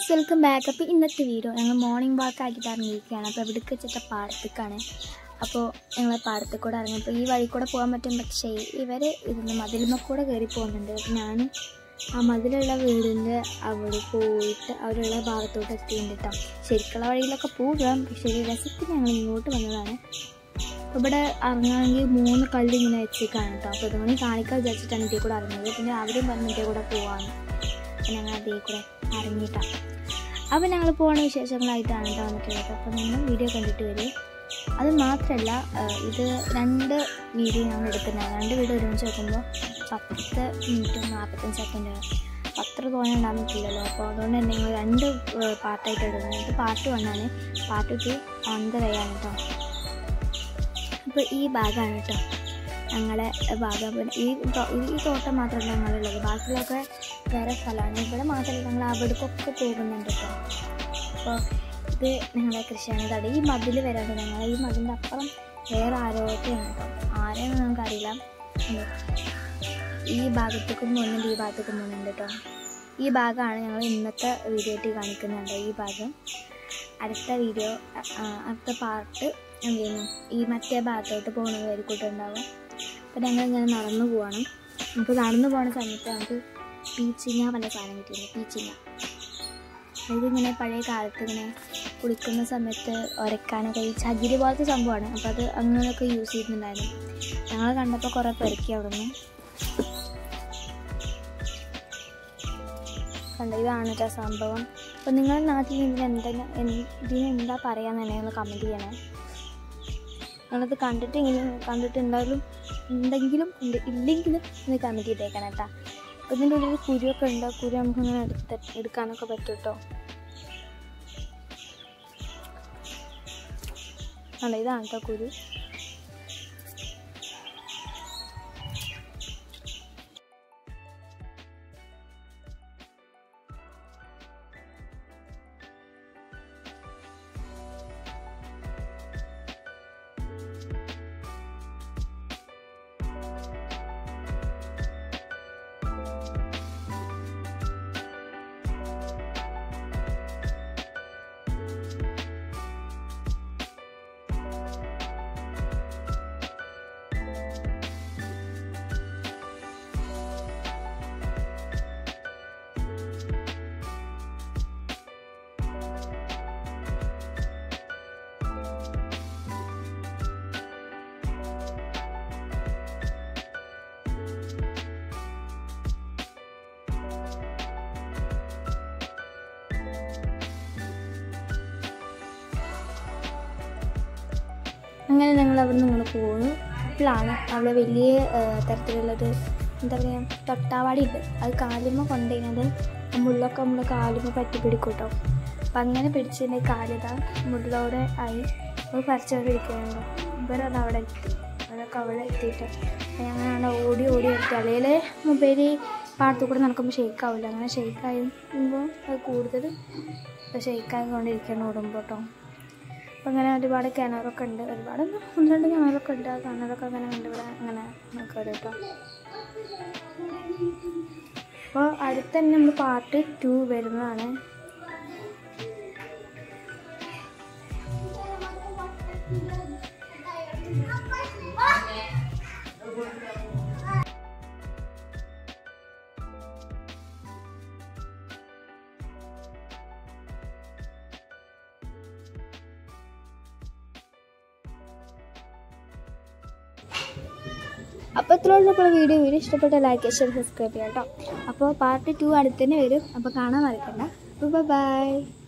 Guys welcome back അപ്പോൾ ഇന്നത്തെ video ഞങ്ങൾ മോർണിംഗ് വാക്ക് ആക്കിയിട്ട് ഇറങ്ങിയിരിക്കുകയാണ് അപ്പോൾ എവിടേക്ക് വെച്ചിട്ട് പാടത്തേക്കാണ് അപ്പോൾ ഞങ്ങൾ പാടത്തിൽ കൂടെ ഇറങ്ങിയപ്പോൾ ഈ വഴി കൂടെ പോകാൻ പറ്റും പക്ഷേ ഇവർ ഇതിന് മതിലുമ്മ കൂടെ കയറി പോകുന്നുണ്ട് അപ്പോൾ ഞാൻ ആ മതിലുള്ള വീടിൻ്റെ അവിടെ പോയിട്ട് അവരുള്ള ഭാഗത്തോട്ട് എത്തിയിട്ടുണ്ട് കേട്ടോ ശരിക്കുള്ള വഴിയിലൊക്കെ പോകാം പക്ഷേ ഒരു രസത്തിന് ഞങ്ങൾ ഇങ്ങോട്ട് വന്നതാണ് അപ്പോൾ ഇവിടെ ഇറങ്ങുകയാണെങ്കിൽ മൂന്ന് കല്ല് ഇങ്ങനെ വെച്ചേക്കാണ് കേട്ടോ അപ്പോൾ ഇതുകൊണ്ട് കാണിക്കാൻ വിചാരിച്ചിട്ടാണ് ഇതിൽ കൂടെ ഇറങ്ങുന്നത് പിന്നെ അവരും പറഞ്ഞു ഇതിൽ കൂടെ പോവാന്ന് അപ്പോൾ ഞങ്ങൾ അതിൽ കൂടെ ഇറങ്ങിയിട്ടാണ് അപ്പോൾ ഞങ്ങൾ പോകുന്ന വിശേഷങ്ങളായിട്ടാണ് കേട്ടോ വന്നിട്ടുള്ളത് അപ്പോൾ നിങ്ങൾ വീഡിയോ കണ്ടിട്ട് വരും അത് മാത്രമല്ല ഇത് രണ്ട് വീഡിയോ ഞങ്ങൾ എടുക്കുന്നുണ്ട് രണ്ട് വീഡിയോ ഒരുമിച്ച് നോക്കുമ്പോൾ പത്ത് മിനിറ്റ് നാൽപ്പത്തഞ്ച് സെക്കൻഡ് അത്ര തോന്നെ ഉണ്ടാകുന്നില്ലല്ലോ അപ്പോൾ അതുകൊണ്ട് തന്നെ ഞങ്ങൾ രണ്ട് പാർട്ടായിട്ട് എടുക്കുന്നത് ഇത് പാർട്ട് വണ്ണാണ് part two on the way ആണ് കേട്ടോ അപ്പോൾ ഈ ഭാഗമാണ് കേട്ടോ ഞങ്ങളെ ഭാഗം പിന്നെ ഈ തോ- ഈ തോട്ടം മാത്രമല്ല ഞങ്ങളുള്ളത് ബാക്കിയുള്ളതൊക്കെ വേറെ സ്ഥലമാണ് ഇവിടെ മാത്രമല്ല ഞങ്ങൾ അവിടേക്കൊക്കെ പോകുന്നുണ്ട് കേട്ടോ അപ്പോൾ ഇത് ഞങ്ങളെ കൃഷിയാണ് കേട്ടോ ഈ മതിൽ വരാണ്ട് ഞങ്ങൾ ഈ മതിലിൻ്റെ അപ്പുറം വേറെ ആരോഗ്യമാണ് കേട്ടോ ആരെയെന്ന് നമുക്കറിയില്ല ഉം. ഈ ഭാഗത്തേക്കും പോകുന്നുണ്ട് ഈ ഭാഗത്തേക്കും പോകുന്നുണ്ട് കേട്ടോ ഈ ഭാഗമാണ് ഞങ്ങൾ ഇന്നത്തെ വീഡിയോ ആയിട്ട് കാണിക്കുന്നുണ്ട് ഈ ഭാഗം അടുത്ത വീഡിയോ അടുത്ത പാർട്ട് എന്ത് ചെയ്യുന്നു ഈ മറ്റേ ഭാഗത്തോട്ട് പോകുന്നത് വരിക്കൂട്ടുണ്ടാവും അപ്പോൾ ഞങ്ങൾ ഇങ്ങനെ നടന്നു പോവാണ് നമുക്ക് നടന്നു പോകുന്ന സമയത്ത് നമുക്ക് പീച്ചിങ്ങ പല സാധനം കിട്ടിയിട്ടുണ്ട് പീച്ചിങ്ങ ഇതിങ്ങനെ പഴയ കാലത്ത് ഇങ്ങനെ കുളിക്കുന്ന സമയത്ത് ഉരക്കാനൊക്കെ ഈ ചകിരി പോലത്തെ സംഭവമാണ് അപ്പോൾ അത് അങ്ങനെയൊക്കെ യൂസ് ചെയ്യുന്നുണ്ടായിരുന്നു ഞങ്ങൾ കണ്ടപ്പോൾ കുറേ പെറുക്കി അവിടെ നിന്ന് കണ്ട ഇതാണ് കേട്ടോ സംഭവം അപ്പോൾ നിങ്ങളുടെ നാട്ടിൽ ഇതിന് എന്തെങ്കിലും ഇതിന് എന്താ പറയാന്ന് തന്നെ ഒന്ന് കമൻറ്റ് ചെയ്യണേ നിങ്ങളത് കണ്ടിട്ടെങ്കിലും കണ്ടിട്ടുണ്ടായാലും എന്തെങ്കിലും ഉണ്ട് ഇല്ലെങ്കിലും ഒന്ന് കമൻറ്റ് ചെയ്തേക്കണം കേട്ടോ അപ്പോൾ ഇതിൻ്റെ ഉള്ളിൽ കുരുവൊക്കെ ഉണ്ട് ആ കുരു നമുക്ക് ഇങ്ങനെ എടുത്ത് എടുക്കാനൊക്കെ പറ്റും കേട്ടോ അല്ല ഇതാണ് കേട്ടോ കുരു അങ്ങനെ ഞങ്ങൾ അവിടെ നിന്ന് ഇങ്ങനെ പോകുന്നു ഇപ്പോഴാണ് അവിടെ വലിയ ആ, തരത്തിലുള്ളൊരു എന്താ പറയുക തൊട്ടാവാടി ഉണ്ട് അത് കാലുമ്മ കൊണ്ടുവരുന്നത് മുള്ളൊക്കെ നമ്മൾ കാലുമ്മ പറ്റി പിടിക്കും കേട്ടോ അപ്പം അങ്ങനെ പിടിച്ചതിൻ്റെ കാലിതാ മുള്ളോടെ ആയി അത് പറിച്ചോടെ ഇരിക്കുന്നുണ്ടോ ഇവരത് അവിടെ എത്തി അവരൊക്കെ അവിടെ എത്തിയിട്ട് ഞങ്ങളാണ് ഓടി ഓടി എത്തി അല്ലെങ്കിൽ മൊബൈൽ പാടത്തു കൂടെ നടക്കുമ്പോൾ ഷെയ്ക്ക് ആവില്ല അങ്ങനെ ഷെയ്ക്ക് ആകുമ്പോൾ അത് കൂടുതൽ ഷെയ്ക്കായി കൊണ്ടിരിക്കണം ഓടുമ്പോൾ കേട്ടോ അപ്പോൾ അങ്ങനെ ഒരുപാട് കിണറൊക്കെ ഉണ്ട് ഒരുപാട് ഒന്ന് ഒന്ന് രണ്ട് കിണറൊക്കെ ഉണ്ട് ആ കിണറൊക്കെ അങ്ങനെ കണ്ട് ഇവിടെ അങ്ങനെ നോക്കാം കേട്ടോ അപ്പോൾ അടുത്ത് തന്നെ നമ്മൾ പാർട്ട് ടു വരുന്നതാണ് അപ്പോൾ ഇത്രയുള്ള ഇപ്പോൾ വീഡിയോ വീഡിയോ ഇഷ്ടപ്പെട്ട ലൈക്ക് ഷെയർ സബ്സ്ക്രൈബ് ചെയ്യാം കേട്ടോ അപ്പോൾ പാർട്ട് ടു അടുത്ത് തന്നെ വരും അപ്പോൾ കാണാൻ മറക്കണ്ട അപ്പോൾ ബൈ